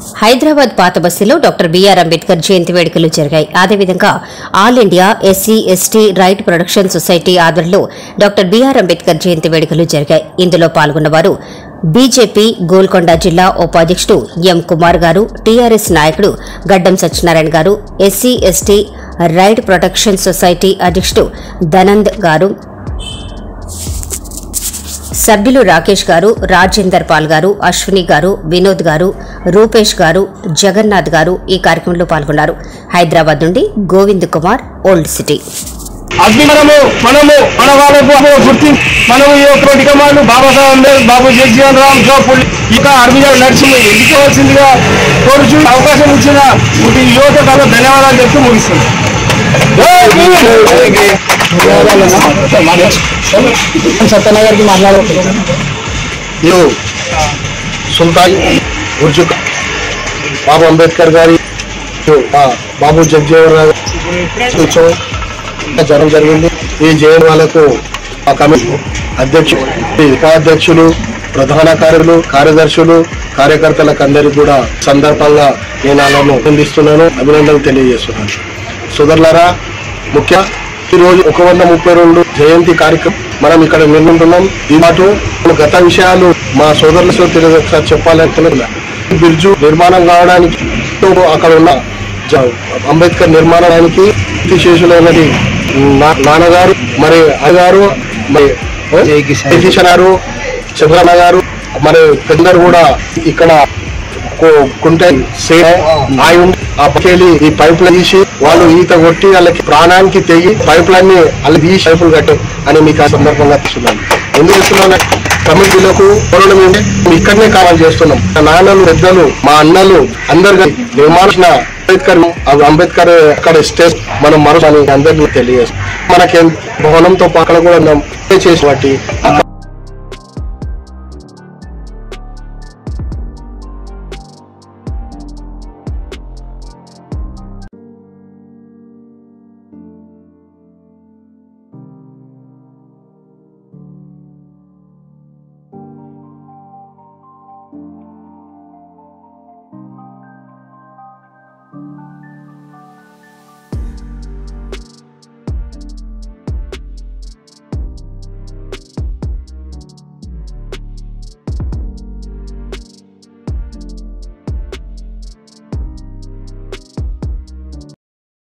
హైదరాబాద్ పాత బస్తీలో doctor BR Ambedkar జయంతి వేడుకలు జరిగాయి అదేవిధంగా all India SC ST right production society ఆధ్వర్యంలో డాక్టర్ బీఆర్ అంబేద్కర్ జయంతి వేడుకలు జరిగాయి ఇందులో పాల్గొన్నవారు బీజేపీ గోల్కొండ జిల్లా ఉపాధ్యక్షుడు ఎం కుమార్ గారు టీఆర్ఎస్ నాయకుడు Gaddam Satyanarayana garu SC ST right protection society అధ్యక్షుడు ధనంద్ గారు సభ్యులు రాకేష్ గారు రాజేందర్ పాల్ గారు అశ్విని గారు వినోద్ గారు రూపేష్ గారు జగన్నాథ్ గారు ఈ కార్యక్రమంలో పాల్గొన్నారు హైదరాబాద్ నుండి గోవింద్ కుమార్ ఓల్డ్ సిటీ అది మనము మనము మన వాళ్ళకు గుర్తి మనము ఈ యొక్క కమాండ్ బాబాసాహెబ్ అంబేద్కర్ బాబు జగజీవన్ రామ్ జోపుల్ ఇక అరవింద నడిచి ఎన్నుకోవాల్సిందిగా కోరుచు అవకాశం ఇచ్చిన ఈ యువత చాలా ధన్యవాదాలు చెప్తూ ముగిస్తుంది సత్యనగర్కి మాట్లాడుతున్నాం నేను సుల్తాన్ గుర్జు బాబు అంబేద్కర్ గారి ఆ, బాబు జగజీవన్ రావు ఉత్సవం జరగడం జరిగింది ఈ జయన్ వాళ్ళకు ఆ కమిటీ అధ్యక్షులు ఈ ఉపాధ్యక్షులు ప్రధాన కార్యులు కార్యదర్శులు కార్యకర్తలకు అందరికీ కూడా సందర్భంగా నేను వాళ్ళను అభినందిస్తున్నాను అభినందనలు తెలియజేస్తున్నాను సోదరులారా ముఖ్య ఈ రోజు ఒక వంద ముప్పై రెండు జయంతి కార్యక్రమం మనం ఇక్కడ నిర్మింటున్నాం ఈ పాటు గత విషయాలు మా సోదరులతో తెలియదు ఒకసారి చెప్పాలంటున్నా బిర్జు నిర్మాణం కావడానికి అక్కడ ఉన్న జ- అంబేద్కర్ నిర్మాణానికి శేషులైనది నా- నాన్నగారు మరి అయ్యగారు మరి జయకిషన్ గారు చంద్రన్న గారు మరి పెద్దరు కూడా ఇక్కడ కు- కుంటే సేమ్ ఆయి ఆ పక్కెళ్ళి ఈ పైపులు తీసి వాళ్ళు ఈత కొట్టి వాళ్ళకి ప్రాణానికి తెగి పైపులన్నీ వాళ్ళు తీసి పైపులు కట్టే అని మీకు ఆ సందర్భంగా ఇస్తున్నాను ఎందుకు ఇస్తున్నాను కమిటీలకు పొరలు మేము ఇక్కడనే కావాలి చేస్తున్నాం మా నాన్నలు పెద్దలు మా అన్నలు అందరు కలిసి నిర్మాణ అంబేద్కర్ అవి అంబేద్కర్ అక్కడ స్టేజ్ మనం మరొకని అందరినీ తెలియజేస్తాం మనకి భవనంతో పక్కన కూడా ఉన్నాం చేసి బట్టి అక్కడ